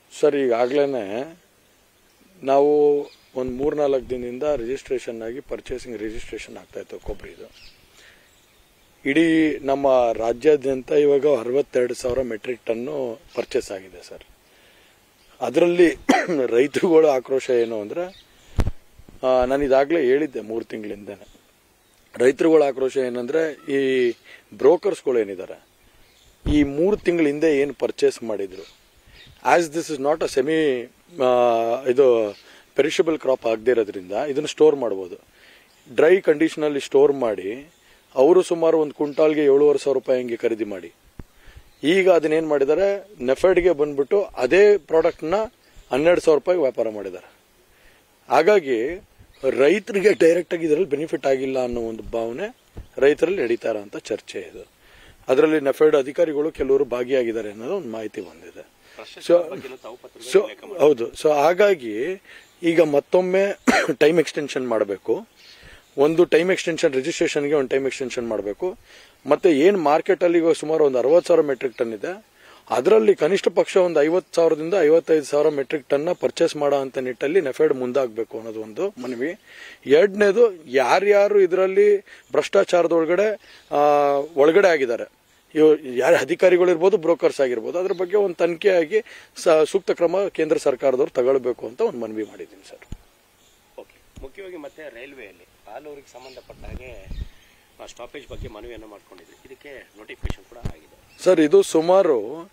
sir ಈಗಾಗಲೇ ನಾವು ಒಂದು ಮೂರ್ನಾಲ್ಕು ದಿನದಿಂದ ರಿಜಿಸ್ಟ್ರೇಷನ್ ಆಗಿ ಪರ್ಚೇಸಿಂಗ್ ರಿಜಿಸ್ಟ್ರೇಷನ್ ಆಗ್ತಾ ಇತ್ತು ಕೊಬ್ಬರಿದು ಇಡೀ ನಮ್ಮ ರಾಜ್ಯಾದ್ಯಂತ ಇವಾಗ ಅರವತ್ತೆರಡು ಸಾವಿರ ಮೆಟ್ರಿಕ್ ಟನ್ನು ಪರ್ಚೇಸ್ ಆಗಿದೆ ಸರ್ ಅದರಲ್ಲಿ ರೈತರುಗಳ ಆಕ್ರೋಶ ಏನು ಅಂದರೆ ನಾನು ಇದಾಗಲೇ ಹೇಳಿದ್ದೆ ಮೂರು ತಿಂಗಳಿಂದನೇ ರೈತರುಗಳ ಆಕ್ರೋಶ ಏನಂದರೆ ಈ ಬ್ರೋಕರ್ಸ್ಗಳು ಏನಿದ್ದಾರೆ ಈ ಮೂರು ತಿಂಗಳ ಹಿಂದೆ ಏನು ಪರ್ಚೇಸ್ ಮಾಡಿದ್ರು as this is not a semi ಇದು ಪೆರಿಷಬಲ್ ಕ್ರಾಪ್ ಆಗದೇ ಇರೋದ್ರಿಂದ ಇದನ್ನು ಸ್ಟೋರ್ ಮಾಡ್ಬೋದು ಡ್ರೈ ಕಂಡೀಷನಲ್ಲಿ ಸ್ಟೋರ್ ಮಾಡಿ ಅವರು ಸುಮಾರು ಒಂದು ಕ್ವಿಂಟಾಲ್ಗೆ ಏಳುವರೆ ಸಾವಿರ ರೂಪಾಯಿ ಹಂಗೆ ಖರೀದಿ ಮಾಡಿ ಈಗ ಅದನ್ನೇನು ಮಾಡಿದ್ದಾರೆ ನೆಫೆಡ್ಗೆ ಬಂದ್ಬಿಟ್ಟು ಅದೇ ಪ್ರಾಡಕ್ಟ್ನ ಹನ್ನೆರಡು ಸಾವಿರ ರೂಪಾಯಿ ವ್ಯಾಪಾರ ಮಾಡಿದ್ದಾರೆ ಹಾಗಾಗಿ ರೈತರಿಗೆ ಡೈರೆಕ್ಟಾಗಿ ಇದರಲ್ಲಿ ಬೆನಿಫಿಟ್ ಆಗಿಲ್ಲ ಅನ್ನೋ ಒಂದು ಭಾವನೆ ರೈತರಲ್ಲಿ ನಡೀತಾ ಇರೋಂಥ ಚರ್ಚೆ ಇದು ಅದರಲ್ಲಿ ನೆಫೆಡ್ ಅಧಿಕಾರಿಗಳು ಕೆಲವರು ಭಾಗಿಯಾಗಿದ್ದಾರೆ ಅನ್ನೋದು ಒಂದು ಮಾಹಿತಿ ಬಂದಿದೆ ಸೊ ಸೊ ಹೌದು ಸೊ ಹಾಗಾಗಿ ಈಗ ಮತ್ತೊಮ್ಮೆ ಟೈಮ್ ಎಕ್ಸ್ಟೆನ್ಷನ್ ಮಾಡಬೇಕು ಒಂದು ಟೈಮ್ ಎಕ್ಸ್ಟೆನ್ಷನ್ ರಿಜಿಸ್ಟ್ರೇಷನ್ಗೆ ಒಂದು ಟೈಮ್ ಎಕ್ಸ್ಟೆನ್ಷನ್ ಮಾಡಬೇಕು ಮತ್ತೆ ಏನು ಮಾರ್ಕೆಟಲ್ಲಿ ಈಗ ಸುಮಾರು ಒಂದು ಅರವತ್ತು ಸಾವಿರ ಮೆಟ್ರಿಕ್ ಟನ್ ಇದೆ ಅದರಲ್ಲಿ ಕನಿಷ್ಠ ಪಕ್ಷ ಒಂದು ಐವತ್ತು ಸಾವಿರದಿಂದ ಐವತ್ತೈದು ಸಾವಿರ ಮೆಟ್ರಿಕ್ ಟನ್ನ ಪರ್ಚೇಸ್ ಮಾಡೋ ಅಂತ ನಿಟ್ಟಲ್ಲಿ ನೆಫೆಡ್ ಮುಂದಾಗಬೇಕು ಅನ್ನೋದು ಒಂದು ಮನವಿ ಎರಡನೇದು ಯಾರ್ಯಾರು ಇದರಲ್ಲಿ ಭ್ರಷ್ಟಾಚಾರದೊಳಗಡೆ ಆ, ಒಳಗಡೆ ಆಗಿದ್ದಾರೆ ಇವು ಯಾರ ಅಧಿಕಾರಿಗಳಿರ್ಬೋದು ಬ್ರೋಕರ್ಸ್ ಆಗಿರ್ಬೋದು ಅದ್ರ ಬಗ್ಗೆ ಒಂದು ತನಿಖೆ ಆಗಿ ಸ- ಸೂಕ್ತ ಕ್ರಮ ಕೇಂದ್ರ ಸರ್ಕಾರದವ್ರು ತಗೊಳ್ಬೇಕು ಅಂತ ಒಂದು ಮನವಿ ಮಾಡಿದ್ದೀನಿ ಸರ್ ಓಕೆ ಮುಖ್ಯವಾಗಿ ಮತ್ತೆ ರೈಲ್ವೆಯಲ್ಲಿ ಆಲೂರಿಗೆ ಸಂಬಂಧಪಟ್ಟ ಹಾಗೆ ಸ್ಟಾಪೇಜ್ ಬಗ್ಗೆ ಮನವಿಯನ್ನು ಮಾಡ್ಕೊಂಡಿದ್ವಿ ಇದಕ್ಕೆ ನೋಟಿಫಿಕೇಶನ್ ಕೂಡ ಆಗಿದೆ ಸರ್ ಇದು ಸುಮಾರು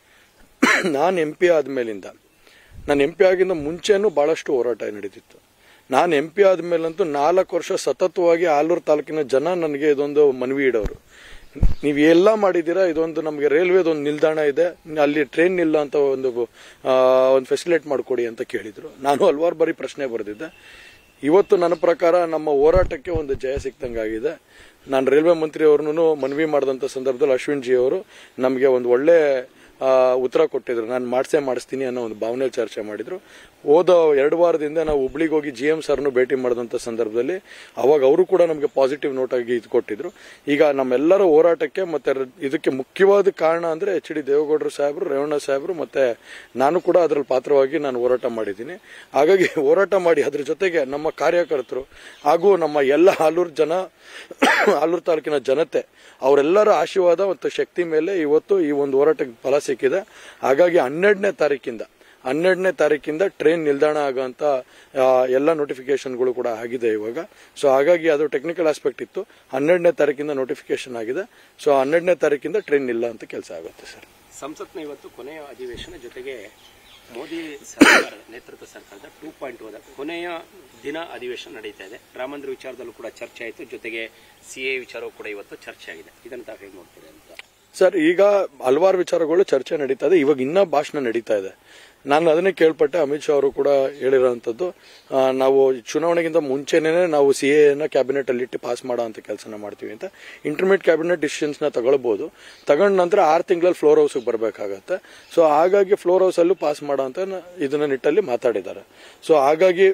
ನಾನು ಎಂ ಪಿ ಆದ್ಮೇಲಿಂದ ನಾನು ಎಂ ಪಿ ಆಗಿಂದ ಮುಂಚೆನೂ ಬಹಳಷ್ಟು ಹೋರಾಟ ನಡೀತಿತ್ತು ನಾನು ಎಂ ಪಿ ಆದ್ಮೇಲಂತೂ ನಾಲ್ಕು ವರ್ಷ ಸತತವಾಗಿ ಆಲೂರು ತಾಲೂಕಿನ ಜನ ನನಗೆ ಇದೊಂದು ಮನವಿ ಇಡೋರು ನೀವು ಎಲ್ಲ ಮಾಡಿದ್ದೀರಾ ಇದೊಂದು ನಮಗೆ ರೈಲ್ವೇದ ಒಂದು ನಿಲ್ದಾಣ ಇದೆ ಅಲ್ಲಿ ಟ್ರೈನ್ ಇಲ್ಲ ಅಂತ ಒಂದು ಆ, ಒಂದು ಫೆಸಿಲೇಟ್ ಮಾಡಿಕೊಡಿ ಅಂತ ಕೇಳಿದ್ರು ನಾನು ಹಲವಾರು ಬಾರಿ ಪ್ರಶ್ನೆ ಬರೆದಿದ್ದೆ ಇವತ್ತು ನನ್ನ ಪ್ರಕಾರ ನಮ್ಮ ಹೋರಾಟಕ್ಕೆ ಒಂದು ಜಯ ಸಿಕ್ತಂಗಾಗಿದೆ ನಾನು ರೈಲ್ವೆ ಮಂತ್ರಿ ಅವ್ರನ್ನೂ ಮನವಿ ಮಾಡಿದಂಥ ಸಂದರ್ಭದಲ್ಲಿ ಅಶ್ವಿನ್ ಜಿ ಅವರು ನಮಗೆ ಒಂದು ಒಳ್ಳೆ ಆ, ಉತ್ತರ ಕೊಟ್ಟಿದ್ರು ನಾನು ಮಾಡಿಸೇ ಮಾಡಿಸ್ತೀನಿ ಅನ್ನೋ ಒಂದು ಭಾವನೆ ಚರ್ಚೆ ಮಾಡಿದ್ರು ಹೋದ ಎರಡು ವಾರದಿಂದ ನಾವು ಹುಬ್ಳಿಗೆ ಹೋಗಿ ಜಿ ಎಂ ಸರ್ನು ಭೇಟಿ ಮಾಡಿದಂಥ ಸಂದರ್ಭದಲ್ಲಿ ಅವಾಗ ಅವರು ಕೂಡ ನಮಗೆ ಪಾಸಿಟಿವ್ ನೋಟ್ ಆಗಿ ಇದು ಕೊಟ್ಟಿದ್ರು ಈಗ ನಮ್ಮೆಲ್ಲರ ಹೋರಾಟಕ್ಕೆ ಮತ್ತೆ ರ- ಇದಕ್ಕೆ ಮುಖ್ಯವಾದ ಕಾರಣ ಅಂದ್ರೆ ಎಚ್ ಡಿ ದೇವೇಗೌಡರು ಸಾಹೇಬರು ರೇವಣ್ಣ ಸಾಹೇಬರು ಮತ್ತೆ ನಾನು ಕೂಡ ಅದರಲ್ಲಿ ಪಾತ್ರವಾಗಿ ನಾನು ಹೋರಾಟ ಮಾಡಿದ್ದೀನಿ ಹಾಗಾಗಿ ಹೋರಾಟ ಮಾಡಿ ಅದ್ರ ಜೊತೆಗೆ ನಮ್ಮ ಕಾರ್ಯಕರ್ತರು ಹಾಗೂ ನಮ್ಮ ಎಲ್ಲ ಆಲೂರು ಜನ ಆಲೂರು ತಾಲೂಕಿನ ಜನತೆ ಅವರೆಲ್ಲರ ಆಶೀರ್ವಾದ ಮತ್ತು ಶಕ್ತಿ ಮೇಲೆ ಇವತ್ತು ಈ ಒಂದು ಹೋರಾಟಕ್ಕೆ ಫಲ ಸಿಕ್ಕಿದೆ ಹಾಗಾಗಿ ಹನ್ನೆರಡನೇ ತಾರೀಕಿಂದ ಹನ್ನೆರಡನೇ ತಾರೀಕಿಂದ ಟ್ರೈನ್ ನಿಲ್ದಾಣ ಆಗೋಂಥ ಆ, ಎಲ್ಲ ನೋಟಿಫಿಕೇಶನ್ಗಳು ಕೂಡ ಆಗಿದೆ ಇವಾಗ ಸೊ ಹಾಗಾಗಿ ಅದು ಟೆಕ್ನಿಕಲ್ ಆಸ್ಪೆಕ್ಟ್ ಇತ್ತು ಹನ್ನೆರಡನೇ ತಾರೀಕಿಂದ ನೋಟಿಫಿಕೇಶನ್ ಆಗಿದೆ ಸೊ ಹನ್ನೆರಡನೇ ತಾರೀಕಿಂದ ಟ್ರೈನ್ ಇಲ್ಲ ಅಂತ ಕೆಲಸ ಆಗುತ್ತೆ ಸರ್ ಸಂಸತ್ನ ಇವತ್ತು ಕೊನೆಯ ಅಧಿವೇಶನ ಜೊತೆಗೆ ಮೋದಿ ಸರ್ಕಾರ ನೇತೃತ್ವ ಸರ್ಕಾರದ ಟೂ ಪಾಯಿಂಟ್ ಹೋದ ಕೊನೆಯ ದಿನ ಅಧಿವೇಶನ ನಡೀತಾ ಇದೆ ರಾಮ ಮಂದಿರ ವಿಚಾರದಲ್ಲೂ ಕೂಡ ಚರ್ಚೆ ಆಯಿತು ಜೊತೆಗೆ ಸಿ ಎ ವಿಚಾರವೂ ಕೂಡ ಇವತ್ತು ಚರ್ಚೆ ಆಗಿದೆ ಇದನ್ನು ತಾವು ಹೇಗೆ ನೋಡ್ತೀರಿ ಅಂತ ಸರ್ ಈಗ ಹಲವಾರು ವಿಚಾರಗಳು ಚರ್ಚೆ ನಡೀತಾ ಇದೆ ಇವಾಗ ಇನ್ನ ಭಾಷಣ ನಡೀತಾ ಇದೆ ನಾನು ಅದನ್ನೇ ಕೇಳ್ಪಟ್ಟೆ ಅಮಿತ್ ಶಾ ಅವರು ಕೂಡ ಹೇಳಿರೋಂಥದ್ದು ಆ, ನಾವು ಚುನಾವಣೆಗಿಂತ ಮುಂಚೆನೇ ನಾವು ಸಿ ಎನ ಕ್ಯಾಬಿನೆಟ್ ಅಲ್ಲಿ ಇಟ್ಟು ಪಾಸ್ ಮಾಡೋ ಅಂತ ಕೆಲಸನ ಮಾಡ್ತೀವಿ ಅಂತ ಇಂಟರ್ಮೀಡಿಯಟ್ ಕ್ಯಾಬಿನೆಟ್ ಡಿಸಿಷನ್ಸ್ ನ ತಗೊಳ್ಬಹುದು ತಗೊಂಡ ನಂತರ ಆರು ತಿಂಗಳಲ್ಲಿ ಫ್ಲೋರ್ ಹೌಸ್ ಬರಬೇಕಾಗತ್ತೆ ಸೊ ಹಾಗಾಗಿ ಫ್ಲೋರ್ ಹೌಸ್ ಅಲ್ಲೂ ಪಾಸ್ ಮಾಡೋ ಅಂತ ನ- ಇದನ್ನ ನಿಟ್ಟಲ್ಲಿ ಮಾತಾಡಿದ್ದಾರೆ ಸೊ ಹಾಗಾಗಿ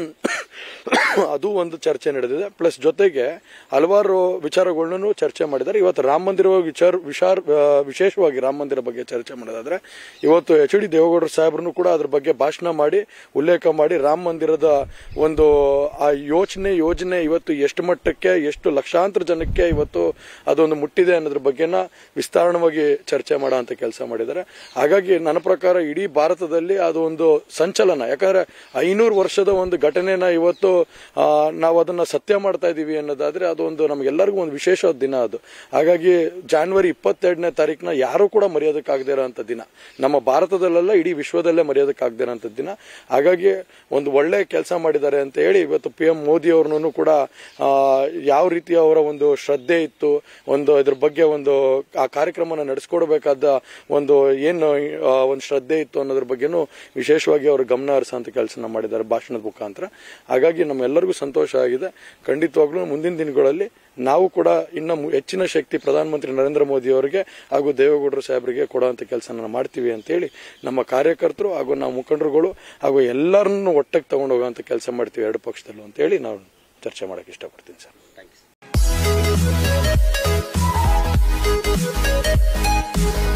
ಅದು ಒಂದು ಚರ್ಚೆ ನಡೆದಿದೆ ಪ್ಲಸ್ ಜೊತೆಗೆ ಹಲವಾರು ವಿಚಾರಗಳನ್ನು ಚರ್ಚೆ ಮಾಡಿದ್ದಾರೆ ಇವತ್ತು ರಾಮ ಮಂದಿರ ವಿಚಾರ ವಿಚಾರ ಆ, ವಿಶೇಷವಾಗಿ ರಾಮ ಮಂದಿರ ಬಗ್ಗೆ ಚರ್ಚೆ ಮಾಡೋದಾದ್ರೆ ಇವತ್ತು ಎಚ್ ಡಿ ದೇವೇಗೌಡರ ಸಾಹೇಬ್ರನ್ನು ಕೂಡ ಅದ್ರ ಬಗ್ಗೆ ಭಾಷಣ ಮಾಡಿ ಉಲ್ಲೇಖ ಮಾಡಿ ರಾಮ ಮಂದಿರದ ಒಂದು ಆ ಯೋಚನೆ ಯೋಜನೆ ಇವತ್ತು ಎಷ್ಟು ಮಟ್ಟಕ್ಕೆ ಎಷ್ಟು ಲಕ್ಷಾಂತರ ಜನಕ್ಕೆ ಇವತ್ತು ಅದೊಂದು ಮುಟ್ಟಿದೆ ಅನ್ನೋದ್ರ ಬಗ್ಗೆನ ವಿಸ್ತಾರಣವಾಗಿ ಚರ್ಚೆ ಮಾಡೋ ಅಂತ ಕೆಲಸ ಮಾಡಿದ್ದಾರೆ ಹಾಗಾಗಿ ನನ್ನ ಪ್ರಕಾರ ಇಡೀ ಭಾರತದಲ್ಲಿ ಅದು ಒಂದು ಸಂಚಲನ ಯಾಕಂದ್ರೆ ಐನೂರು ವರ್ಷದ ಒಂದು ಘಟನೆನ ಇವತ್ತು ಆ, ನಾವು ಅದನ್ನ ಸತ್ಯ ಮಾಡ್ತಾ ಇದೀವಿ ಅನ್ನೋದಾದ್ರೆ ಅದು ಒಂದು ನಮಗೆಲ್ಲರಿಗೂ ಒಂದು ವಿಶೇಷವಾದ ದಿನ ಅದು ಹಾಗಾಗಿ ಜಾನ್ವರಿ ಇಪ್ಪತ್ತೆರಡನೇ ತಾರೀಕಿನ ಯಾರು ಕೂಡ ಮರೆಯೋದಕ್ಕಾಗದೇ ಇರೋಂಥ ದಿನ ನಮ್ಮ ಭಾರತದಲ್ಲೆಲ್ಲ ಇಡೀ ವಿಶ್ವದಲ್ಲೇ ಮರೆಯೋದಕ್ಕಾಗದೇ ಇರೋಂಥ ದಿನ ಹಾಗಾಗಿ ಒಂದು ಒಳ್ಳೆ ಕೆಲಸ ಮಾಡಿದ್ದಾರೆ ಅಂತ ಹೇಳಿ ಇವತ್ತು ಪಿ ಎಂ ಮೋದಿ ಅವ್ರನ್ನೂ ಕೂಡ ಆ, ಯಾವ ರೀತಿ ಅವರ ಒಂದು ಶ್ರದ್ಧೆ ಇತ್ತು ಒಂದು ಇದ್ರ ಬಗ್ಗೆ ಒಂದು ಆ ಕಾರ್ಯಕ್ರಮನ ನಡೆಸ್ಕೊಡ್ಬೇಕಾದ ಒಂದು ಏನು ಆ, ಒಂದು ಶ್ರದ್ಧೆ ಇತ್ತು ಅನ್ನೋದ್ರ ಬಗ್ಗೆನೂ ವಿಶೇಷವಾಗಿ ಅವರು ಗಮನ ಹರಿಸೋಂಥ ಕೆಲಸನ ಮಾಡಿದ್ದಾರೆ ಭಾಷಣದ ಮುಖಾಂತರ ಹಾಗಾಗಿ ನಮ್ಮೆಲ್ಲರಿಗೂ ಸಂತೋಷ ಆಗಿದೆ ಖಂಡಿತವಾಗ್ಲೂ ಮುಂದಿನ ದಿನಗಳಲ್ಲಿ ನಾವು ಕೂಡ ಇನ್ನ ಮು- ಹೆಚ್ಚಿನ ಶಕ್ತಿ ಪ್ರಧಾನಮಂತ್ರಿ ನರೇಂದ್ರ ಮೋದಿ ಅವರಿಗೆ ಹಾಗೂ ದೇವೇಗೌಡರು ಸಾಹೇಬರಿಗೆ ಕೊಡುವಂತ ಕೆಲಸ ಮಾಡ್ತೀವಿ ಅಂತೇಳಿ ನಮ್ಮ ಕಾರ್ಯಕರ್ತರು ಹಾಗೂ ನಾವು ಮುಖಂಡರುಗಳು ಹಾಗೂ ಎಲ್ಲರನ್ನು ಒಟ್ಟಿಗೆ ತಗೊಂಡು ಹೋಗುವಂತ ಕೆಲಸ ಮಾಡ್ತೀವಿ ಎರಡು ಪಕ್ಷದಲ್ಲೂ ಅಂತೇಳಿ ನಾವು ಚರ್ಚೆ ಮಾಡಕ್ಕೆ ಇಷ್ಟಪಡ್ತೀನಿ ಸರ್ ಥ್ಯಾಂಕ್ಸ್